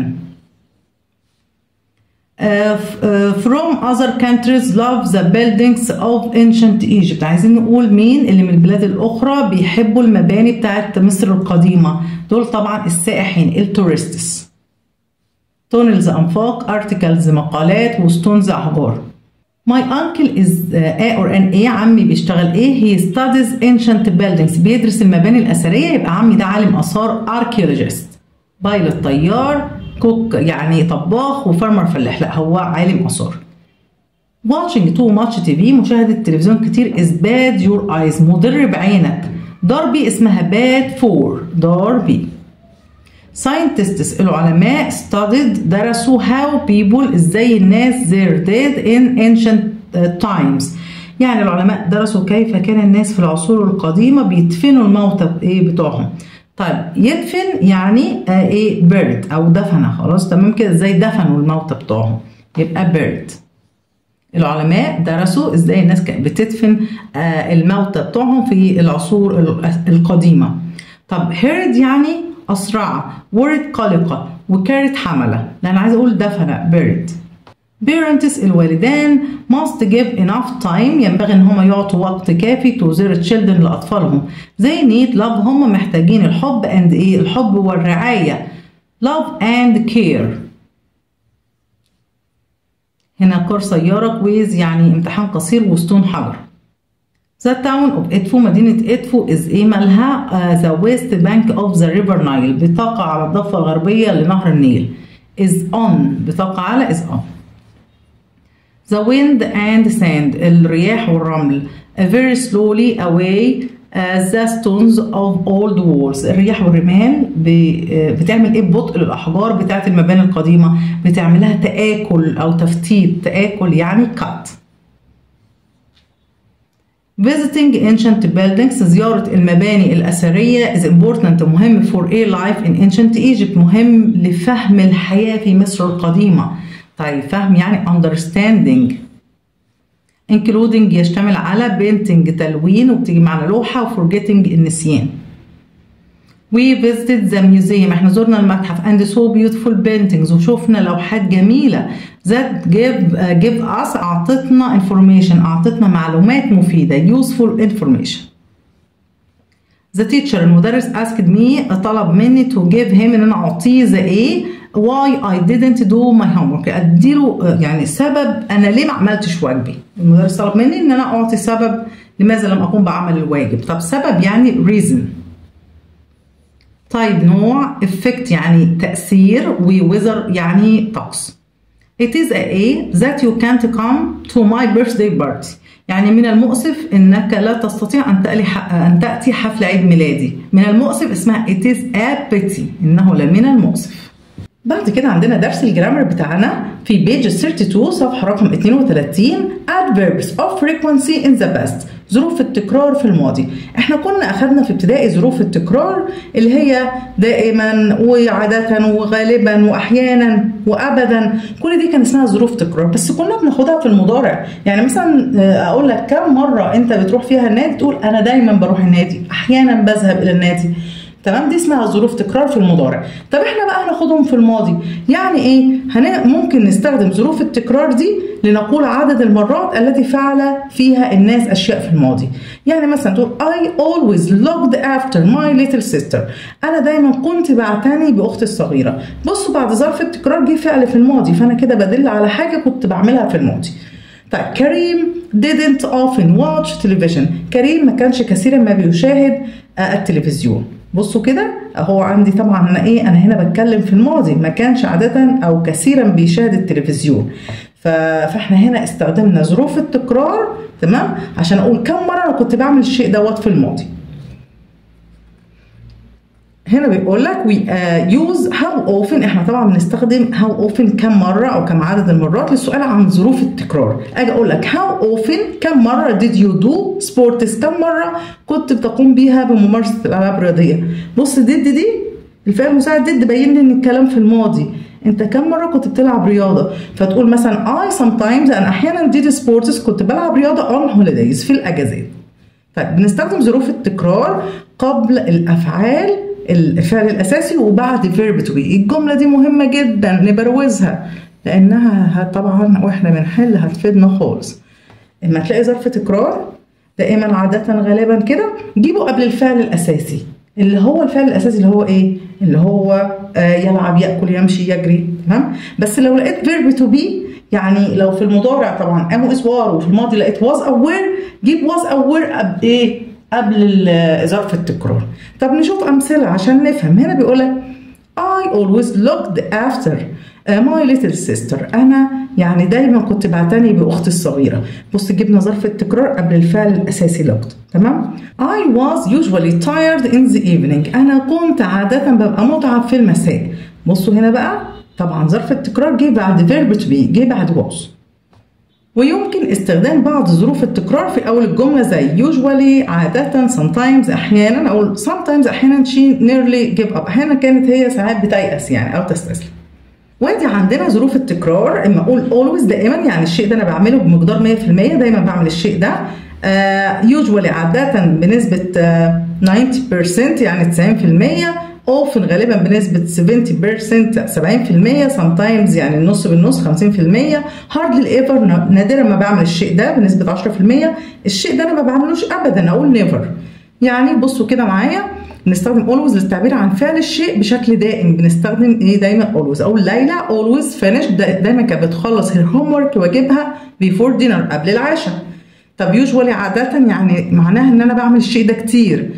Uh, uh, from other countries love the buildings of ancient Egypt عايزين نقول مين اللي من البلاد الأخرى بيحبوا المباني بتاعت مصر القديمة دول طبعا السائحين التورستس تونلز أنفاق articles مقالات وستونز أحجار My uncle is uh, A or an A عمي بيشتغل ايه؟ He studies ancient buildings بيدرس المباني الأثرية يبقى عمي ده عالم آثار archaeologist بايلوت طيار كوك يعني طباخ وفارمر فلاح لا هو عالم آثار watching too much TV مشاهدة تلفزيون كتير is bad your eyes مضر بعينك ضربي اسمها bad for ضربي scientists العلماء studied درسوا how people ازاي الناس they're dead in ancient times يعني العلماء درسوا كيف كان الناس في العصور القديمة بيدفنوا الموتى ايه بتوعهم طيب يدفن يعني آه ايه بيرد او دفنة خلاص تمام كده ازاي دفنوا الموتى بتوعهم يبقى بيرد العلماء درسوا ازاي الناس كانت بتدفن آه الموتى بتوعهم في العصور القديمة طب هيرد يعني أسرع ورد قلقة وكارت حملة لأن عايز أقول دفنة بيرد parents الوالدان must give enough time ينبغي ان هم يعطوا وقت كافي to their children لاطفالهم they need love هم محتاجين الحب and ايه الحب والرعايه love and care هنا كار سيارة كويز يعني امتحان قصير وستون حجر The town of إدفو مدينة إدفو is إيه مالها uh, the west bank of the river Nile بتقع على الضفة الغربية لنهر النيل is on بتقع على is on The wind and sand الرياح والرمل very slowly away uh, the stones of old walls الرياح والرمال بتعمل ايه ببطء للاحجار بتاعت المباني القديمه بتعملها تاكل او تفتيت تاكل يعني cut Visiting ancient buildings زيارة المباني الأثرية is important مهم for a life in ancient Egypt مهم لفهم الحياة في مصر القديمة طيب فهم يعني understanding including يشتمل على painting تلوين وبتيجي معنا لوحة و forgetting النسيان We visited the museum احنا زرنا المتحف and saw beautiful paintings وشفنا لوحات جميلة that give uh, give us أعطتنا information أعطتنا معلومات مفيدة useful information The teacher المدرس asked me طلب مني to give him ان انا اعطيه the A why I didn't do my homework اديله يعني سبب انا ليه ما عملتش واجبي المدرس طلب مني ان انا اعطي سبب لماذا لم اقوم بعمل الواجب طب سبب يعني reason طيب نوع effect يعني تأثير وweather يعني طقس It is a A that you can't come to my birthday party يعني من المؤسف انك لا تستطيع ان تأتي ان تأتي حفل عيد ميلادي من المؤسف اسمها it is a pity انه لمن المؤسف بعد كده عندنا درس الجرامر بتاعنا في بيج 32 صفحة رقم 32 adverbs of frequency in the past ظروف التكرار في الماضي احنا كنا اخدنا في ابتدائي ظروف التكرار اللي هي دائما وعادة وغالبا واحيانا وابدا كل دي كان اسمها ظروف تكرار بس كنا بناخدها في المضارع يعني مثلا اقول لك كم مرة انت بتروح فيها النادي تقول انا دايما بروح النادي احيانا بذهب الى النادي تمام دي اسمها ظروف تكرار في المضارع طب احنا بقى هناخدهم في الماضي يعني ايه هن... ممكن نستخدم ظروف التكرار دي لنقول عدد المرات التي فعل فيها الناس اشياء في الماضي يعني مثلا تقول I always looked after my little sister انا دايما كنت بعتني باختي الصغيره بصوا بعد ظرف التكرار جه فعل في الماضي فانا كده بدل على حاجه كنت بعملها في الماضي طيب كريم didn't often watch television كريم ما كانش كثيرا ما بيشاهد التلفزيون بصوا كده هو عندي طبعا انا ايه انا هنا بتكلم في الماضي ما كانش عادة او كثيرا بيشاهد التلفزيون فاحنا هنا استخدمنا ظروف التكرار تمام عشان اقول كم مره انا كنت بعمل الشيء دوت في الماضي هنا بيقول لك we uh, use how often احنا طبعا بنستخدم how often كم مرة أو كم عدد المرات للسؤال عن ظروف التكرار أجي أقول لك how often كم مرة did you do sports كم مرة كنت بتقوم بيها بممارسة الألعاب الرياضية بص did دي الفعل المساعد did بين لي إن الكلام في الماضي انت كم مره كنت بتلعب رياضه فتقول مثلا I sometimes انا احيانا did sports كنت بلعب رياضه on holidays في الاجازات طيب بنستخدم ظروف التكرار قبل الافعال الفعل الاساسي وبعد فيرب تو بي الجمله دي مهمه جدا نبروزها لانها طبعا واحنا بنحل هتفيدنا خالص اما تلاقي ظرف تكرار دائما عاده غالبا كده جيبه قبل الفعل الاساسي اللي هو الفعل الاساسي اللي هو ايه اللي هو آه يلعب ياكل يمشي يجري تمام بس لو لقيت فيرب تو بي يعني لو في المضارع طبعا ام اس وار وفي الماضي لقيت واز او وير جيب واز او وير قبل ايه قبل ظرف التكرار طب نشوف امثله عشان نفهم هنا بيقول لك I always looked after my little sister انا يعني دايما كنت بعتني باختي الصغيره بص جبنا ظرف التكرار قبل الفعل الاساسي looked تمام I was usually tired in the evening انا كنت عاده ببقى متعب في المساء بصوا هنا بقى طبعا ظرف التكرار جه بعد verb to be جه بعد was ويمكن استخدام بعض ظروف التكرار في أول الجملة زي usually عادة sometimes أحيانا أو sometimes أحيانا she nearly give up أحيانا كانت هي ساعات بتيأس يعني أو تستسلم وادي عندنا ظروف التكرار اما اقول always دائما يعني الشيء ده انا بعمله بمقدار 100% دايما بعمل الشيء ده uh, usually عادة بنسبة uh, 90% يعني 90% often غالبا بنسبة 70% 70% sometimes يعني النص بالنص 50% hardly ever نادرا ما بعمل الشيء ده بنسبة 10% الشيء ده انا ما بعملوش ابدا اقول never يعني بصوا كده معايا بنستخدم always للتعبير عن فعل الشيء بشكل دائم بنستخدم ايه دايما always اقول ليلى always finish دايما كانت بتخلص her homework واجبها before dinner قبل العشاء طب usually عادة يعني معناها ان انا بعمل الشيء ده كتير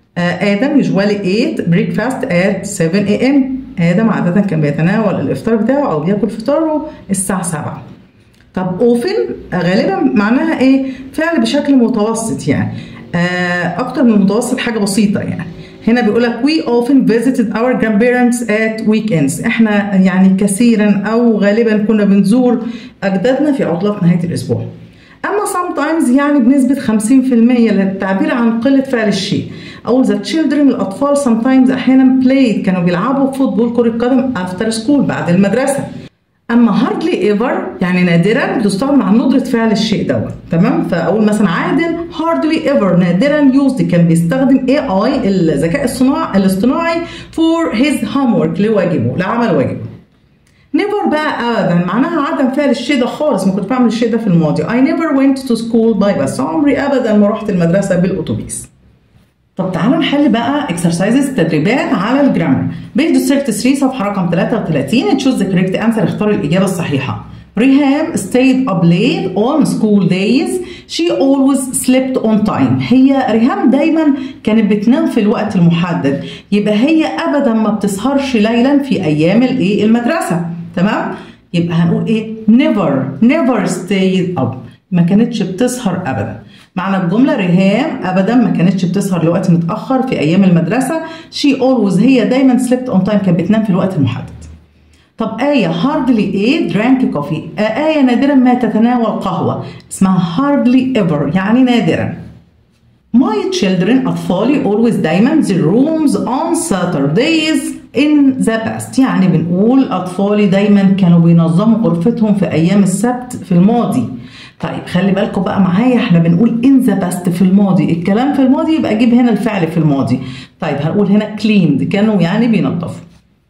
آدم usually ate breakfast at 7 a.m. آدم عادة كان بيتناول الإفطار بتاعه أو بياكل فطاره الساعة 7 طب often غالبا معناها إيه؟ فعل بشكل متوسط يعني آه أكتر من متوسط حاجة بسيطة يعني هنا بيقول لك we often visited our grandparents at weekends احنا يعني كثيرا او غالبا كنا بنزور اجدادنا في عطلات نهايه الاسبوع اما sometimes يعني بنسبه 50% للتعبير عن قله فعل الشيء او the children الاطفال sometimes احيانا played كانوا بيلعبوا فوتبول كره قدم after school بعد المدرسه اما hardly ever يعني نادرا بتستخدم عن ندرة فعل الشيء دوت تمام فاقول مثلا عادل hardly ever نادرا used كان بيستخدم AI الذكاء الصناعي الاصطناعي for his homework لواجبه لعمل واجبه never بقى ابدا معناها عدم فعل الشيء ده خالص ما كنت بعمل الشيء ده في الماضي I never went to school by bus عمري ابدا ما رحت المدرسه بالاتوبيس طب تعالوا نحل بقى اكسرسايزز تدريبات على الجرامر بيج 33 صفحه رقم 33 تشوز ذا كوريكت انسر اختار الاجابه الصحيحه ريهام stayed up late on school days she always slept on time هي ريهام دايما كانت بتنام في الوقت المحدد يبقى هي ابدا ما بتسهرش ليلا في ايام الايه المدرسه تمام يبقى هنقول ايه never never stayed up ما كانتش بتسهر ابدا معنى الجمله ريهام ابدا ما كانتش بتسهر لوقت متاخر في ايام المدرسه she always هي دايما slept on time كانت بتنام في الوقت المحدد طب آية hardly a drank coffee آية نادرا ما تتناول قهوة اسمها hardly ever يعني نادرا My children أطفالي always دايما the rooms on Saturdays in the past يعني بنقول أطفالي دايما كانوا بينظموا غرفتهم في أيام السبت في الماضي طيب خلي بالكم بقى معايا احنا بنقول in the past في الماضي الكلام في الماضي يبقى اجيب هنا الفعل في الماضي طيب هنقول هنا cleaned كانوا يعني بينظفوا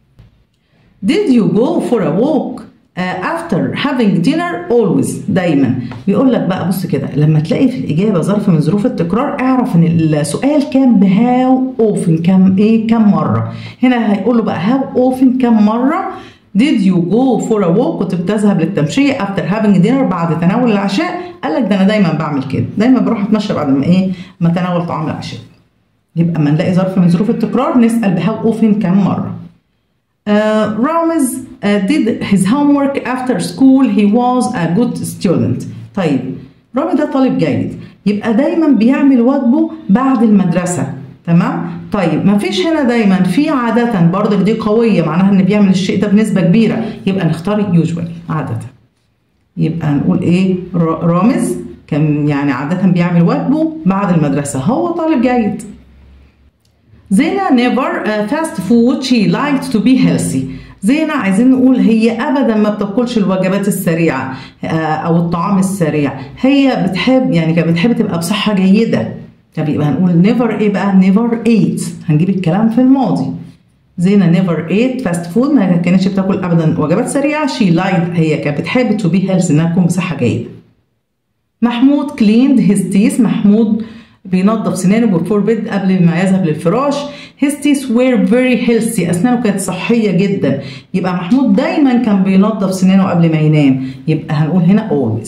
Did you go for a walk uh, after having dinner always دايما بيقول لك بقى بص كده لما تلاقي في الإجابة ظرف من ظروف التكرار اعرف إن السؤال كان بهاو often كم إيه كم مرة هنا هيقول له بقى how often كم مرة Did you go for a walk كنت بتذهب للتمشية after having dinner بعد تناول العشاء قال لك ده أنا دايما بعمل كده دايما بروح أتمشى بعد ما إيه ما تناول طعام العشاء يبقى اما نلاقي ظرف من ظروف التكرار نسأل بهاو often كم مرة Uh, Ramiz uh, did his homework after school he was a good student طيب رامي ده طالب جيد يبقى دايما بيعمل واجبه بعد المدرسة تمام طيب ما فيش هنا دايما في عادة برضك دي قوية معناها ان بيعمل الشيء ده بنسبة كبيرة يبقى نختار usually عادة يبقى نقول ايه رامز كان يعني عادة بيعمل واجبه بعد المدرسة هو طالب جيد زينة never uh, fast food she liked to be healthy زينة عايزين نقول هي ابدا ما بتاكلش الوجبات السريعه او الطعام السريع هي بتحب يعني كانت بتحب تبقى بصحه جيده طب يبقى هنقول نيفر ايه بقى نيفر ايت هنجيب الكلام في الماضي زينة نيفر ايت فاست فود ما كانتش بتاكل ابدا وجبات سريعه شي لايك هي كانت بتحب تو بي هيلث انها تكون بصحه جيده محمود كليند هيز تيس محمود بينظف سنانه بفور بيد قبل ما يذهب للفراش his teeth were very healthy أسنانه كانت صحية جدا يبقى محمود دايما كان بينظف سنانه قبل ما ينام يبقى هنقول هنا always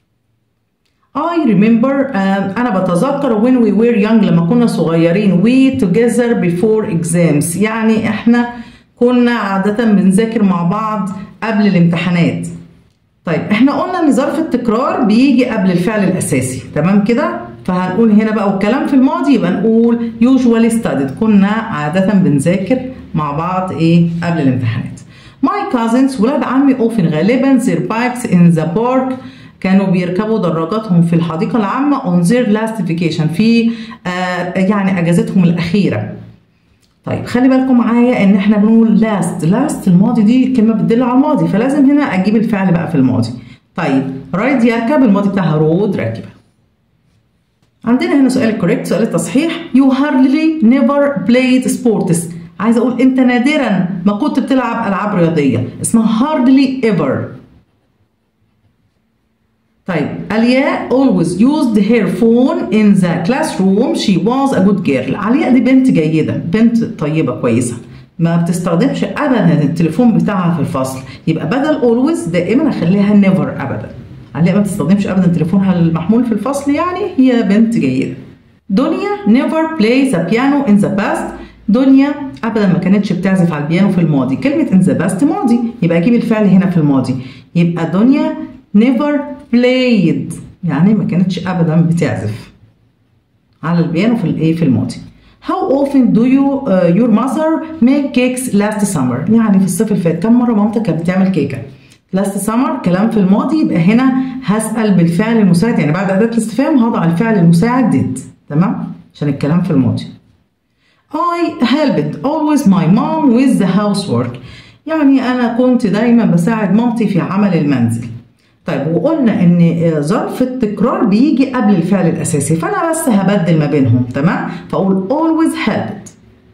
I remember uh, أنا بتذكر when we were young لما كنا صغيرين we together before exams يعني إحنا كنا عادة بنذاكر مع بعض قبل الامتحانات طيب احنا قلنا ان ظرف التكرار بيجي قبل الفعل الاساسي تمام كده فهنقول هنا بقى والكلام في الماضي يبقى نقول usually studied كنا عادة بنذاكر مع بعض ايه قبل الامتحانات my cousins ولاد عمي often غالبا their bikes in the park كانوا بيركبوا دراجاتهم في الحديقة العامة on their last vacation في آه يعني اجازتهم الاخيرة طيب خلي بالكم معايا ان احنا بنقول لاست لاست الماضي دي كلمه بتدل على الماضي فلازم هنا اجيب الفعل بقى في الماضي طيب رايد يركب الماضي بتاعها رود راكبه عندنا هنا سؤال الكوريكت سؤال التصحيح you hardly never played sports عايزه اقول انت نادرا ما كنت بتلعب العاب رياضيه اسمها hardly ever طيب الياء always used her phone in the classroom she was a good girl علياء دي بنت جيدة بنت طيبة كويسة ما بتستخدمش ابدا التليفون بتاعها في الفصل يبقى بدل always دائما اخليها never ابدا علياء ما بتستخدمش ابدا تليفونها المحمول في الفصل يعني هي بنت جيدة دنيا never plays the piano in the past دنيا ابدا ما كانتش بتعزف على البيانو في الماضي كلمة in the past ماضي يبقى اجيب الفعل هنا في الماضي يبقى دنيا never played يعني ما كانتش ابدا بتعزف على البيانو في الايه في الماضي How often do you uh, your mother make cakes last summer؟ يعني في الصيف اللي فات كم مرة مامتك كانت بتعمل كيكة؟ last summer كلام في الماضي يبقى هنا هسأل بالفعل المساعد يعني بعد أداة الاستفهام هضع الفعل المساعد did تمام؟ عشان الكلام في الماضي. I helped always my mom with the housework يعني أنا كنت دايما بساعد مامتي في عمل المنزل. طيب وقلنا ان ظرف التكرار بيجي قبل الفعل الاساسي فانا بس هبدل ما بينهم تمام فاقول always helped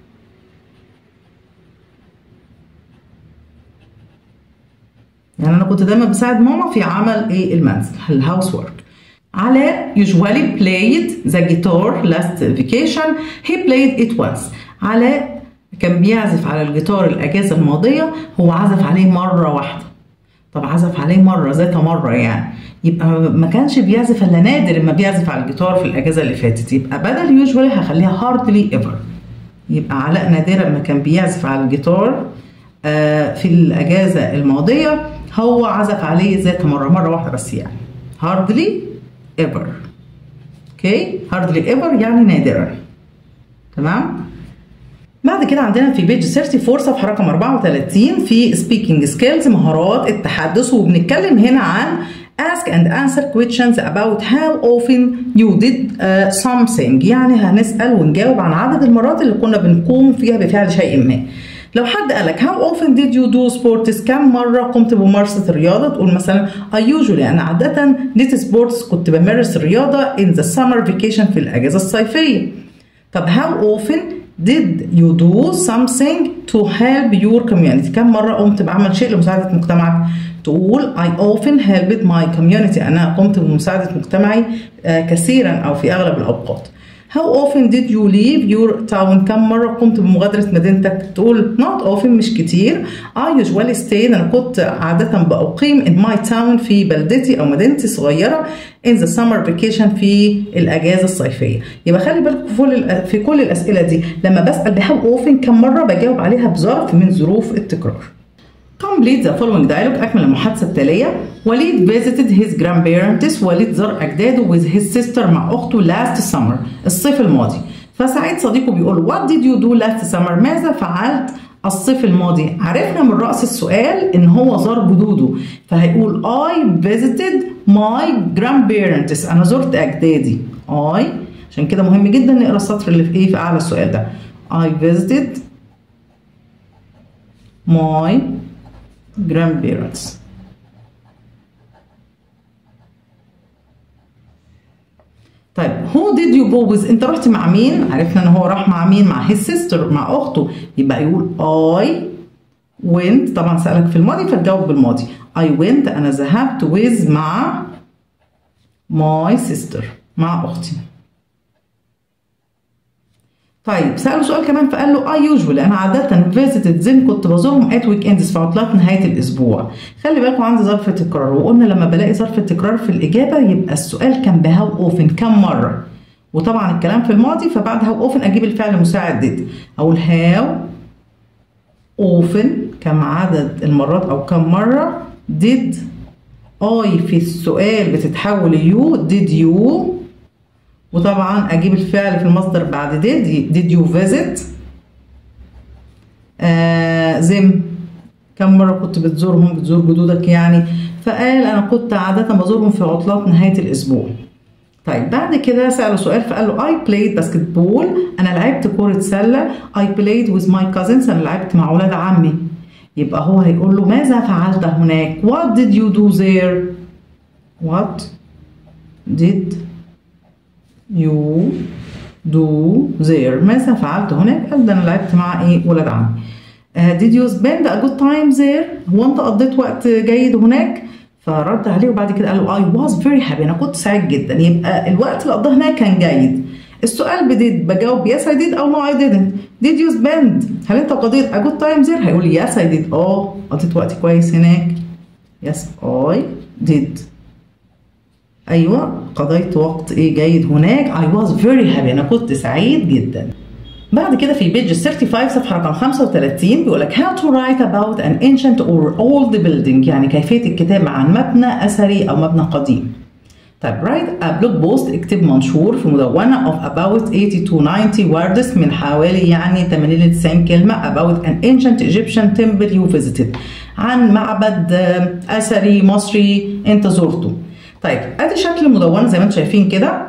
يعني انا كنت دايما بساعد ماما في عمل ايه المنزل الهاوس ورك علاء usually played the guitar last vacation he played it once علاء كان بيعزف على الجيتار الاجازه الماضيه هو عزف عليه مره واحده طب عزف عليه مره ذات مره يعني يبقى ما كانش بيعزف الا نادر ما بيعزف على الجيتار في الاجازه اللي فاتت يبقى بدل يوجوالي هخليها هاردلي ايفر يبقى علاء نادرا ما كان بيعزف على الجيتار آه في الاجازه الماضيه هو عزف عليه ذات مره مره واحده بس يعني هاردلي ايفر اوكي هاردلي ايفر يعني نادرا تمام بعد كده عندنا في بيج 34 صفحه رقم 34 في سبيكينج سكيلز مهارات التحدث وبنتكلم هنا عن ask and answer questions about how often you did uh, something يعني هنسأل ونجاوب عن عدد المرات اللي كنا بنقوم فيها بفعل شيء ما لو حد قالك how often did you do sports كم مرة قمت بممارسة الرياضة تقول مثلا I usually أنا عادة did sports كنت بمارس الرياضة in the summer vacation في الأجازة الصيفية طب how often did you do something to help your community كم مرة قمت بعمل شيء لمساعدة مجتمعك تقول I often helped my community أنا قمت بمساعدة مجتمعي كثيرا أو في أغلب الأوقات How often did you leave your town كم مرة قمت بمغادرة مدينتك تقول not often مش كتير I usually stayed أنا كنت عادة بأقيم in my town في بلدتي أو مدينتي صغيرة in the summer vacation في الأجازة الصيفية يبقى خلي بالكم في كل في كل الأسئلة دي لما بسأل بهاو often كم مرة بجاوب عليها بظرف من ظروف التكرار Complete the following dialogue أكمل المحادثة التالية وليد visited his grandparents وليد زار أجداده with his sister مع أخته last summer الصيف الماضي فسعيد صديقه بيقول what did you do last summer ماذا فعلت الصيف الماضي عرفنا من رأس السؤال إن هو زار جدوده فهيقول I visited my grandparents أنا زرت أجدادي I عشان كده مهم جدا نقرا السطر اللي في إيه في أعلى السؤال ده I visited my grandparents طيب who did you go with انت رحت مع مين عرفنا ان هو راح مع مين مع his sister مع اخته يبقى يقول I went طبعا سألك في الماضي فتجاوب بالماضي I went انا ذهبت with مع my sister مع اختي طيب سأله سؤال كمان فقال له I usually أنا عادة visited them كنت بزورهم at weekends في عطلات نهاية الأسبوع. خلي بالكم عندي ظرف تكرار وقلنا لما بلاقي ظرف تكرار في الإجابة يبقى السؤال كان بهاو أوفن كم مرة؟ وطبعا الكلام في الماضي فبعد هاو أوفن أجيب الفعل مساعد ديد. أقول هاو أوفن كم عدد المرات أو كم مرة did I في السؤال بتتحول يو did you وطبعا اجيب الفعل في المصدر بعد did did you visit آه them كم مرة كنت بتزورهم بتزور جدودك يعني فقال أنا كنت عادة بزورهم في عطلات نهاية الأسبوع طيب بعد كده سأله سؤال فقال له I played basketball أنا لعبت كرة سلة I played with my cousins أنا لعبت مع ولاد عمي يبقى هو هيقول له ماذا فعلت هناك What did you do there What did you do there ماذا فعلت هناك قال ده انا لعبت مع ايه ولاد عمي uh, did you spend a good time there هو انت قضيت وقت جيد هناك فرد عليه وبعد كده قال له I was very happy انا كنت سعيد جدا يبقى الوقت اللي قضاه هناك كان جيد السؤال بديد بجاوب yes I did او no I didn't did you spend هل انت قضيت a good time there هيقول لي yes I did اه قضيت وقت كويس هناك yes I did ايوه قضيت وقت ايه جيد هناك I was very happy انا كنت سعيد جدا بعد كده في بيج 35 صفحه رقم 35 بيقول لك how to write about an ancient or old building يعني كيفيه الكتابه عن مبنى اثري او مبنى قديم طيب write a blog post اكتب منشور في مدونة of about 80 to 90 words من حوالي يعني 80 ل 90 كلمة about an ancient Egyptian temple you visited عن معبد أثري مصري أنت زرته طيب ادي شكل المدونه زي ما انتم شايفين كده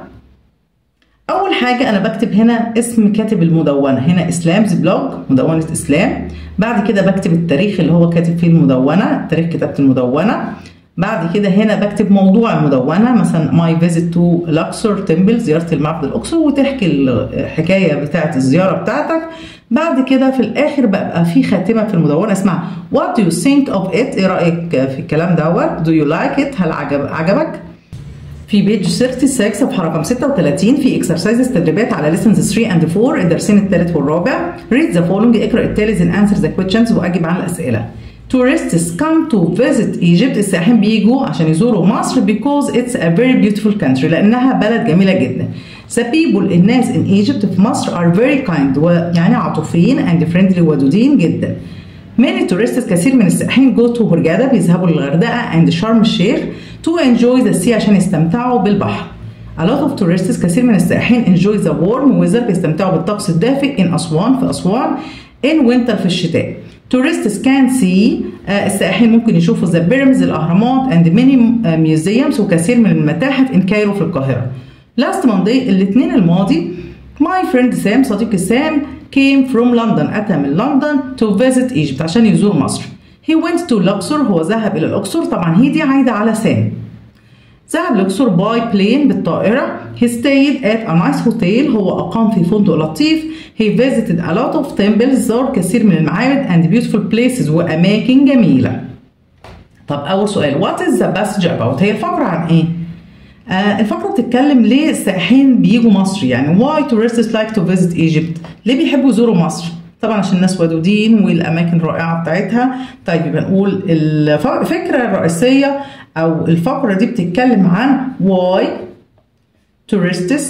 اول حاجه انا بكتب هنا اسم كاتب المدونه هنا اسلامز بلوج مدونه اسلام بعد كده بكتب التاريخ اللي هو كاتب فيه المدونه تاريخ كتابه المدونه بعد كده هنا بكتب موضوع المدونه مثلا ماي فيزيت تو لاكسور تمبل زياره المعبد الاقصر وتحكي الحكايه بتاعه الزياره بتاعتك بعد كده في الاخر بقى في خاتمه في المدونه اسمها وات دو يو ثينك اوف ات ايه رايك في الكلام دوت دو يو لايك ات هل عجب عجبك في بيج 36 صفحه رقم 36 في اكسرسايزز تدريبات على ليسنز 3 اند 4 الدرسين الثالث والرابع ريد ذا فولوينج اقرا التالي and answer the questions واجب عن الاسئله tourists come to visit Egypt السائحين بيجوا عشان يزوروا مصر because it's a very beautiful country لأنها بلد جميلة جدا. The people الناس in Egypt في مصر are very kind ويعني عاطفيين and friendly ودودين جدا. Many tourists كثير من السائحين go to هرجادة بيذهبوا للغردقة and شرم الشيخ to enjoy the sea عشان يستمتعوا بالبحر. A lot of tourists كثير من السائحين enjoy the warm weather بيستمتعوا بالطقس الدافئ in أسوان في أسوان in winter في الشتاء. tourists can see uh, السائحين ممكن يشوفوا the pyramids الأهرامات and many uh, museums وكثير من المتاحف in كايرو في القاهرة. Last Monday الاثنين الماضي my friend سام صديقي سام came from London أتى من لندن to visit Egypt عشان يزور مصر. He went to Luxor هو ذهب إلى الأقصر طبعا هي دي عايدة على سام. ذهب الأقصر باي بلين بالطائرة he stayed at a nice hotel هو أقام في فندق لطيف he visited a lot of temples زار كثير من المعابد and beautiful places وأماكن جميلة طب أول سؤال what is the passage about هي الفقرة عن إيه؟ آه الفقرة بتتكلم ليه السائحين بيجوا مصر يعني why tourists like to visit Egypt ليه بيحبوا يزوروا مصر طبعا عشان الناس ودودين والاماكن الرائعه بتاعتها طيب يبقى نقول الفكره الرئيسيه او الفقره دي بتتكلم عن why tourists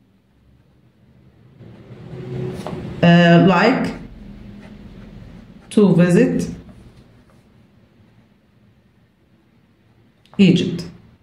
uh, like to visit Egypt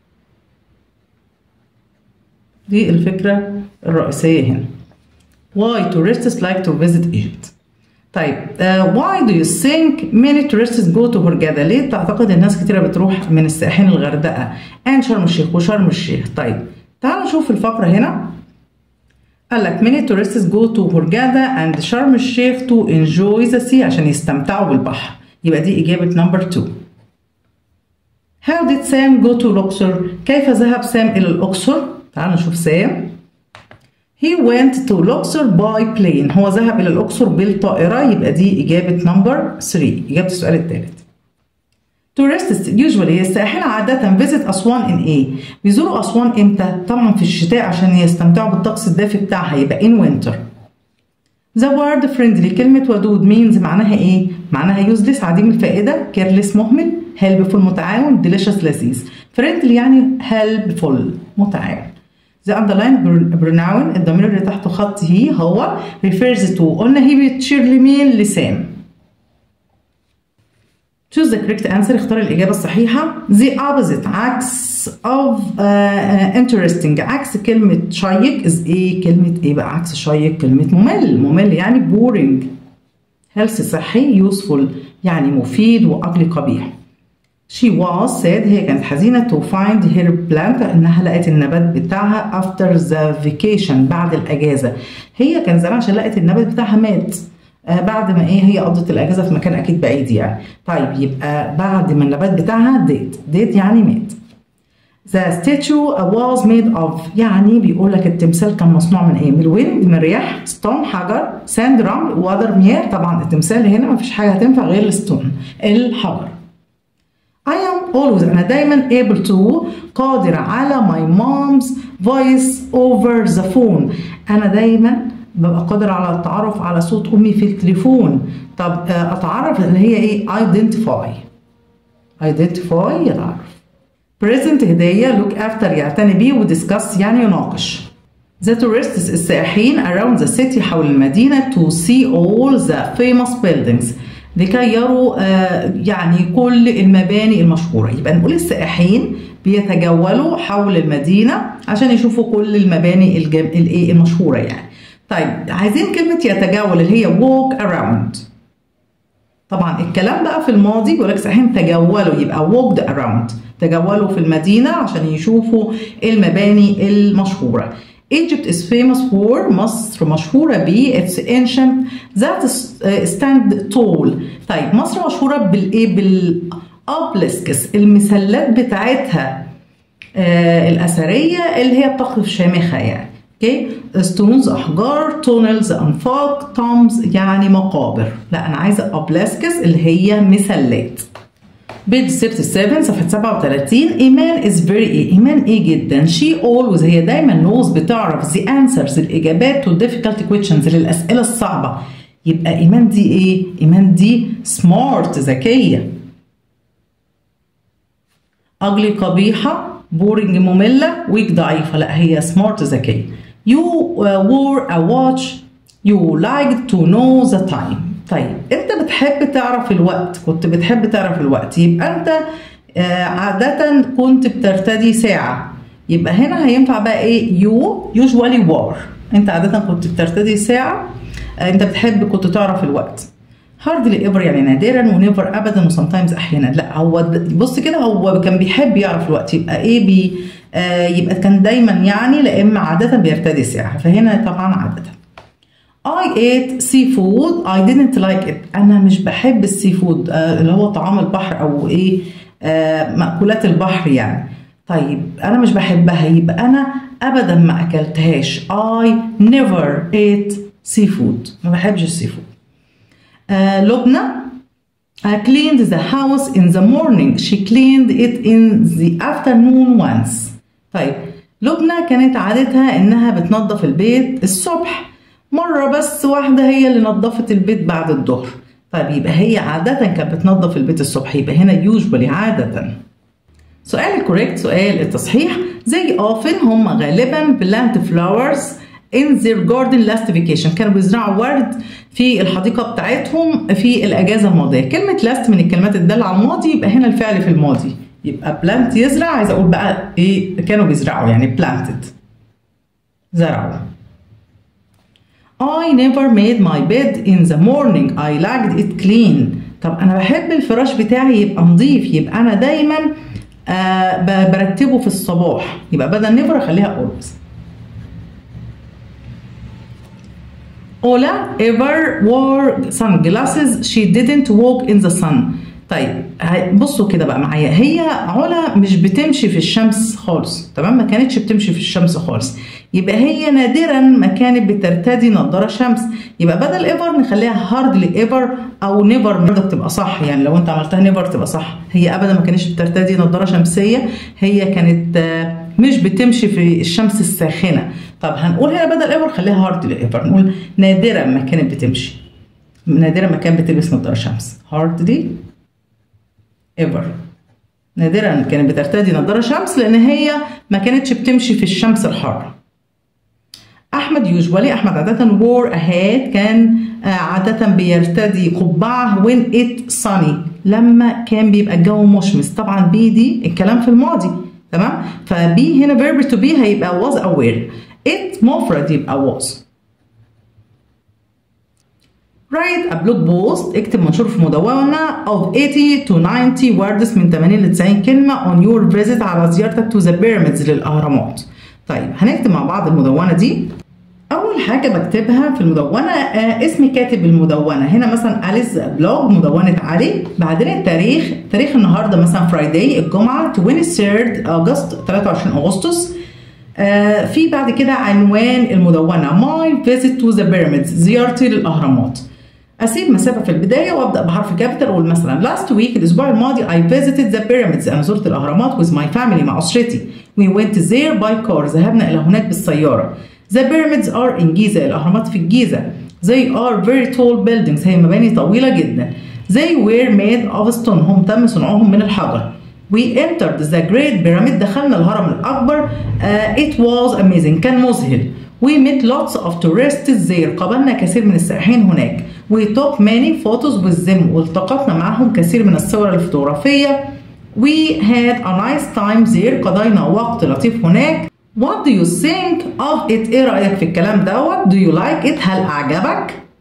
دي الفكرة الرئيسية هنا why tourists like to visit Egypt طيب uh, why do you think many tourists go to هرجادة ليه تعتقد الناس كتيرة بتروح من السائحين الغردقة and شرم الشيخ وشرم الشيخ طيب تعالوا نشوف الفقرة هنا قال لك many tourists go to هرجادة and شرم الشيخ to enjoy the sea عشان يستمتعوا بالبحر يبقى دي إجابة نمبر 2 How did Sam go to الأقصر؟ كيف ذهب سام إلى الأقصر؟ تعالوا نشوف سام He went to الأقصر by plane هو ذهب إلى الأقصر بالطائرة يبقى دي إجابة نمبر 3 إجابة السؤال الثالث Tourists usually السائحين عادة visit أسوان in A بيزوروا أسوان إمتى؟ طبعا في الشتاء عشان يستمتعوا بالطقس الدافي بتاعها يبقى in winter The word friendly كلمة ودود means معناها إيه؟ معناها useless عديم الفائدة careless مهمل helpful متعاون delicious لذيذ friendly يعني helpful متعاون The underlined pronoun الضمير اللي تحته خط هي هو refers to قلنا هي بتشير لمين؟ لسام Choose the correct answer اختار الإجابة الصحيحة The opposite عكس of uh, uh, interesting عكس كلمة شيق is إيه كلمة إيه بقى عكس شيق كلمة ممل ممل يعني boring health صحي useful يعني مفيد وأقلي قبيح She was said هي كانت حزينة to find her plant إنها لقت النبات بتاعها after the vacation بعد الأجازة هي كان زعلانة عشان لقت النبات بتاعها مات آه بعد ما ايه هي قضت الاجازه في مكان اكيد بعيد يعني طيب يبقى بعد ما النبات بتاعها ديد ديد يعني مات The statue was made of يعني بيقول لك التمثال كان مصنوع من ايه؟ من الويند من الرياح ستون حجر ساند رمل وذر مياه طبعا التمثال هنا مفيش حاجه هتنفع غير الستون الحجر I am always أنا دايما able to قادر على my mom's voice over the phone أنا دايما ببقى قادر على التعرف على صوت امي في التليفون طب اتعرف اللي هي ايه identify identify يتعرف present هدية look after يعتني بيه ودiscuss يعني يناقش The tourists السائحين around the city حول المدينة to see all the famous buildings لكي يروا آه يعني كل المباني المشهورة يبقى نقول السائحين بيتجولوا حول المدينة عشان يشوفوا كل المباني الجم... الايه المشهورة يعني طيب عايزين كلمة يتجول اللي هي walk around طبعا الكلام بقى في الماضي بيقول لك السائحين تجولوا يبقى walked around تجولوا في المدينة عشان يشوفوا المباني المشهورة Egypt is famous for مصر مشهورة ب its ancient that stand tall طيب مصر مشهورة بالايه بالابلسكس المسلات بتاعتها آه الأثرية اللي هي التقف شامخة يعني اوكي ستونز احجار تونلز انفاق تومز يعني مقابر لا انا عايزه ابلاسكس اللي هي مسلات بيج 37 صفحه 37 ايمان از فيري ايه ايمان ايه جدا شي اولويز هي دايما نوز بتعرف ذا انسرز الاجابات تو difficult questions للاسئله الصعبه يبقى ايمان دي ايه ايمان دي سمارت ذكيه اجلي قبيحه بورنج ممله ويك ضعيفه لا هي سمارت ذكيه You uh, wore a watch. You liked to know the time. طيب انت بتحب تعرف الوقت كنت بتحب تعرف الوقت يبقى انت uh, عادة كنت بترتدي ساعة يبقى هنا هينفع بقى ايه you usually wore انت عادة كنت بترتدي ساعة uh, انت بتحب كنت تعرف الوقت hardly ever يعني نادرا ونيفر ابدا وسمتايمز احيانا لا هو بص كده هو كان بيحب يعرف الوقت يبقى ايه بي آه يبقى كان دايما يعني لا اما عاده بيرتدي ساعه فهنا طبعا عاده I ate seafood I didn't like it أنا مش بحب السي فود آه اللي هو طعام البحر أو إيه آه مأكولات البحر يعني طيب أنا مش بحبها يبقى أنا أبدا ما أكلتهاش I never ate seafood ما بحبش السي فود آه لبنى I cleaned the house in the morning she cleaned it in the afternoon once طيب لبنى كانت عادتها إنها بتنظف البيت الصبح مرة بس واحدة هي اللي نظفت البيت بعد الظهر طيب يبقى هي عادة كانت بتنظف البيت الصبح يبقى هنا usually عادة سؤال الكوريكت سؤال التصحيح زي often هم غالبا plant flowers in their garden last vacation كانوا بيزرعوا ورد في الحديقة بتاعتهم في الأجازة الماضية كلمة last من الكلمات الدالة على الماضي يبقى هنا الفعل في الماضي يبقى plant يزرع عايز أقول بقى إيه كانوا بيزرعوا يعني planted زرعوا I never made my bed in the morning I liked it clean طب أنا بحب الفراش بتاعي يبقى نظيف يبقى أنا دايما آه برتبه في الصباح يبقى بدل never أخليها always Ola ever wore sunglasses she didn't walk in the sun طيب بصوا كده بقى معايا هي علا مش بتمشي في الشمس خالص تمام ما كانتش بتمشي في الشمس خالص يبقى هي نادرا ما كانت بترتدي نظاره شمس يبقى بدل ايفر نخليها هاردلي ايفر او نيفر برضه بتبقى صح يعني لو انت عملتها نيفر تبقى صح هي ابدا ما كانتش بترتدي نظاره شمسيه هي كانت مش بتمشي في الشمس الساخنه طب هنقول هنا بدل ايفر خليها هاردلي ايفر نقول نادرا ما كانت بتمشي نادرا ما كانت بتلبس نظاره شمس هاردلي ايفر نادرا كانت بترتدي نظاره شمس لان هي ما كانتش بتمشي في الشمس الحاره احمد يوجوالي احمد عاده وور اهات كان عاده بيرتدي قبعه وين ات صاني لما كان بيبقى الجو مشمس طبعا بي دي الكلام في الماضي تمام فبي هنا فيرب تو بي هيبقى was aware it مفرد يبقى was write a blog post اكتب منشور في مدونة of 80 to 90 words من 80 ل 90 كلمة on your visit على زيارتك to the pyramids للأهرامات طيب هنكتب مع بعض المدونة دي أول حاجة بكتبها في المدونة آه اسم كاتب المدونة هنا مثلا أليس بلوج مدونة علي بعدين التاريخ تاريخ النهاردة مثلا فرايداي الجمعة 23 أغسطس 23 أغسطس آه في بعد كده عنوان المدونة My visit to the pyramids زيارتي للأهرامات اسيب مسافه في البدايه وابدا بحرف كابيتال اقول مثلا last week الاسبوع الماضي I visited the pyramids انا زرت الاهرامات with my family مع اسرتي we went there by car ذهبنا الى هناك بالسياره the pyramids are in جيزه الاهرامات في الجيزه they are very tall buildings هي مباني طويله جدا they were made of stone هم تم صنعهم من الحجر we entered the great pyramid دخلنا الهرم الاكبر uh, it was amazing كان مذهل we met lots of tourists there قابلنا كثير من السائحين هناك we took many photos with them والتقطنا معهم كثير من الصور الفوتوغرافية we had a nice time there قضينا وقت لطيف هناك what do you think of it ايه رأيك في الكلام دوت do you like it هل أعجبك